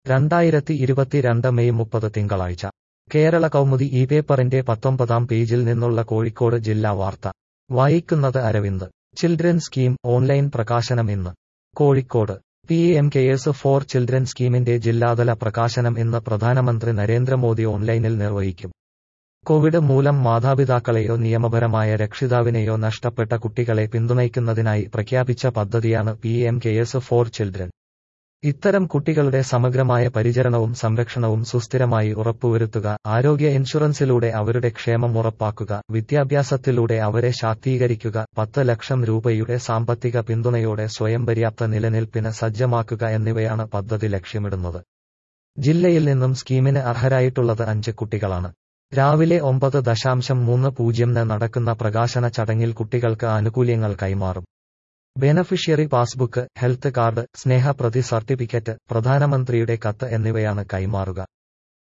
രണ്ടായിരത്തി ഇരുപത്തിരണ്ട് മെയ് മുപ്പത് തിങ്കളാഴ്ച കേരള കൗമുദി ഈ പേപ്പറിന്റെ പത്തൊമ്പതാം പേജിൽ നിന്നുള്ള കോഴിക്കോട് ജില്ലാ വാർത്ത വായിക്കുന്നത് അരവിന്ദ് ചിൽഡ്രൻ സ്കീം ഓൺലൈൻ പ്രകാശനം ഇന്ന് Kozhikode P M cares for children സ്കീമിന്റെ ജില്ലാതല പ്രകാശനം ഇന്ന് പ്രധാനമന്ത്രി നരേന്ദ്രമോദി ഓൺലൈനിൽ നിർവഹിക്കും കോവിഡ് മൂലം മാതാപിതാക്കളെയോ നിയമപരമായ രക്ഷിതാവിനെയോ നഷ്ടപ്പെട്ട കുട്ടികളെ പിന്തുണയ്ക്കുന്നതിനായി പ്രഖ്യാപിച്ച പദ്ധതിയാണ് P M cares for children ഇത്തരം കുട്ടികളുടെ സമഗ്രമായ പരിചരണവും സംരക്ഷണവും സുസ്ഥിരമായി ഉറപ്പുവരുത്തുക ആരോഗ്യ ഇൻഷുറൻസിലൂടെ അവരുടെ ക്ഷേമം ഉറപ്പാക്കുക വിദ്യാഭ്യാസത്തിലൂടെ അവരെ ശാക്തീകരിക്കുക പത്ത് ലക്ഷം രൂപയുടെ സാമ്പത്തിക പിന്തുണയോടെ സ്വയം പര്യാപ്ത നിലനിൽപ്പിന് സജ്ജമാക്കുക എന്നിവയാണ് പദ്ധതി ലക്ഷ്യമിടുന്നത് ജില്ലയിൽ നിന്നും സ്കീമിന് അർഹരായിട്ടുള്ളത് അഞ്ച് കുട്ടികളാണ് രാവിലെ ഒമ്പത് ദശാംശം മൂന്ന് പൂജ്യംന് നടക്കുന്ന പ്രകാശന ചടങ്ങിൽ കുട്ടികൾക്ക് ആനുകൂല്യങ്ങൾ കൈമാറും ബെനഫിഷ്യറി പാസ്ബുക്ക് ഹെൽത്ത് കാർഡ് സ്നേഹപ്രതി സർട്ടിഫിക്കറ്റ് പ്രധാനമന്ത്രിയുടെ കത്ത് എന്നിവയാണ് കൈമാറുക